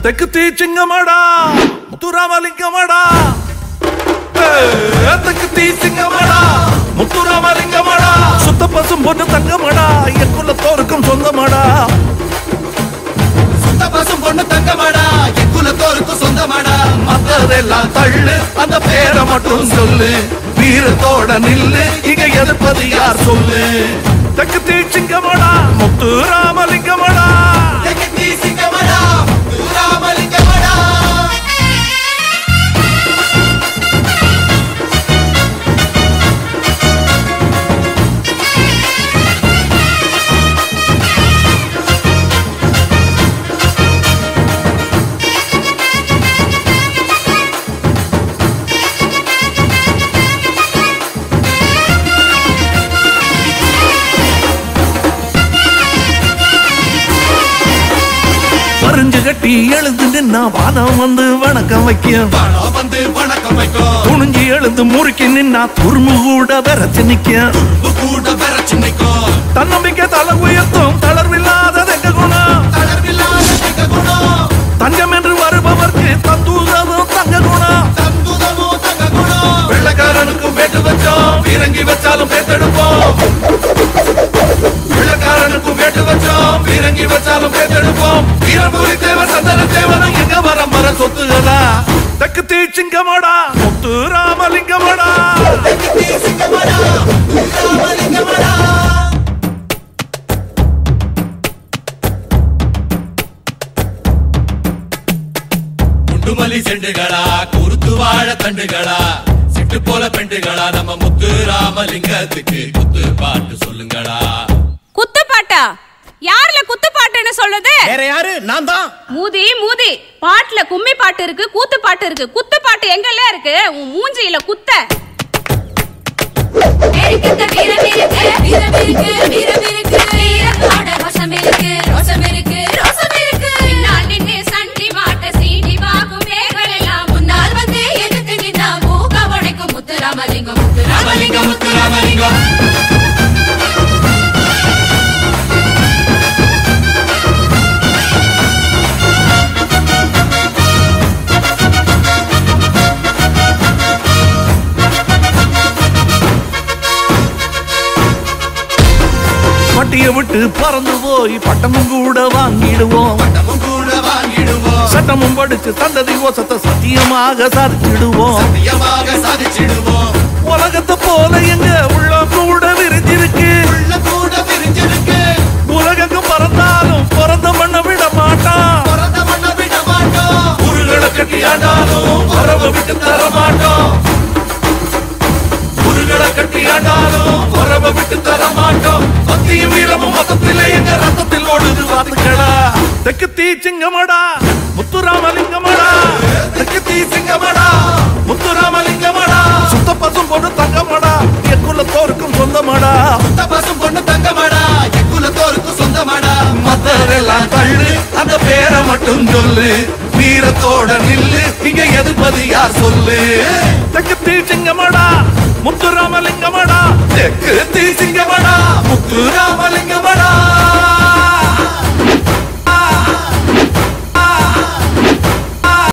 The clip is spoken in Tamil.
தெற்கு தீச்சிங்கமாடா முத்துராமலிங்கமாடா ஏ, தெற்கு தீச்சிங்கமாடா முத்துராமலிங்கமாடா சுத்த பசும் பொண்ணு தங்கமாடா என் குலத்தோருக்கும் சொந்தமாடா சுத்த பசும் பொண்ணு தங்கமாடா என் குலத்தோருக்கு சொந்தமாடா மத்ததெல்லாம் தள்ளு அந்த பேரை மட்டும் சொல்லு வீரத்தோட நில்லு இங்க எதிர்ப்பது யார் சொல்லு தெற்கு தீச்சிங்கமாடா முத்துராமலிங்கமாடா தெக்கத்தி சிங்கமடா ராமலிங்கமடா பறிஞ்சு கட்டி எழுந்து நின்னா வானம் வந்து வணக்கம் வைக்கும் பணம் வந்து வணக்கம் வைக்கும் துணிஞ்சு எழுந்து முறுக்கி நின்னா துரும்பு கூட விரைச்சு நிக்கும் உப்பு கூட பெறச்சு நிற்கும் தன்னம்பிக்கை தலை உயர்த்தும் தளர்வில்லாத எங்க குணம் தளர்வில்லாத தங்க குணம் தங்கம் என்று வருபவர்க்கு தந்தூதமும் தங்க குணம் தந்துதமோ தங்க குணம் வெள்ளக்காரனுக்கும் வேட்டு வச்சோம் வீரங்கி வச்சாலும் பேத்தெடுப்போம் வெள்ளக்காரனுக்கும் வேட்டு வச்சோம் வீரங்கி வச்சாலும் பேத்தெடுப்போம் வீரபூரி தேவன் சந்தன தேவனும் எங்க வரம் வர சொத்துகளா தெற்கு தீச்சிங்கமாடா முத்து ராமலிங்கமாடா தெக்கத்தி சிங்கமடா ராமலிங்கமடா முண்டுமல்லி செண்டுகளா குருத்து வாழ தண்டுகளா சிட்டு போல பெண்டுகளா நம்ம முத்து ராமலிங்கத்துக்கு குத்து பாட்டு சொல்லுங்களா குத்துப்பாட்டா யார்ல குத்துப்பாட்டுன்னு சொல்லுது வேற யாரு நான் தான் மூதி மூதி பாட்டுல கும்மி பாட்டு இருக்கு கூத்து பாட்டு இருக்கு குத்து பாட்டு எங்கெல்லாம் இருக்கு உன் மூஞ்சியில குத்த இருக்கத்த வீரம் இருக்கு வீரம் இருக்கு வீரம் இருக்கு வீரத்தோட ரோஷம் இருக்கு ரோஷம் இருக்கு ரோஷம் இருக்கு பின்னால் நின்னு சண்டி மாட்ட சீண்டி வாக்கும் வேர்கள் எல்லாம் முன்னால் வந்து எதுக்கு நின்னா மூக்க உடைக்கும் முத்துராமலிங்கம் முத்துராமலிங்கம் முத்துராமலிங்கம் பட்டிய விட்டு பறந்து போய் பட்டமும் கூட வாங்கிடுவோம் பட்டமும் கூட வாங்கிடுவோம் சட்டமும் படிச்சு சந்ததி ஓசத்தை சத்தியமாக சாதிச்சிடுவோம் சத்தியமாக சாதிச்சிடுவோம் உலகத்தை போல எங்க உள்ளம் கூட விரிஞ்சிருக்கு உள்ள கூட பிரிஞ்சிருக்கு உலகெங்கும் பறந்தாலும் பிறந்த மண்ணை விட மாட்டான் பிறந்த மண்ண விட மாட்டோம் உருகளை கட்டி ஆண்டாலும் வரவை விட்டு தர மாட்டோம் உருகளை கட்டி ஆண்டாலும் வரவை விட்டு தர மாட்டோம் பக்தியும் வீரமும் மொத்தத்திலே எங்க ரத்தத்தில் ஓடுது வாத்துக்கடா தெற்கு தீச்சிங்கமடா முத்துராமலிங்கமடா தெற்கு தீச்சிங்கமடா முத்துராமலிங்கமடா சுத்த பசும் பொண்ணு தங்கமடா என் குலத்தோருக்கும் சொந்தமடா சுத்த பசும் பொண்ணு தங்கமாடா என் குலத்தோருக்கு சொந்தமாடா மத்தரெல்லாம் தள்ளு அந்த பேரை மட்டும் சொல்லு வீரத்தோட நில்லு இங்க எதிர்ப்பது யார் சொல்லு தெற்கு தீச்சிங்கமடா முத்துராமலிங்கமடா தெற்கு தீச்சிங்கமடா முத்துராமலிங்கமடா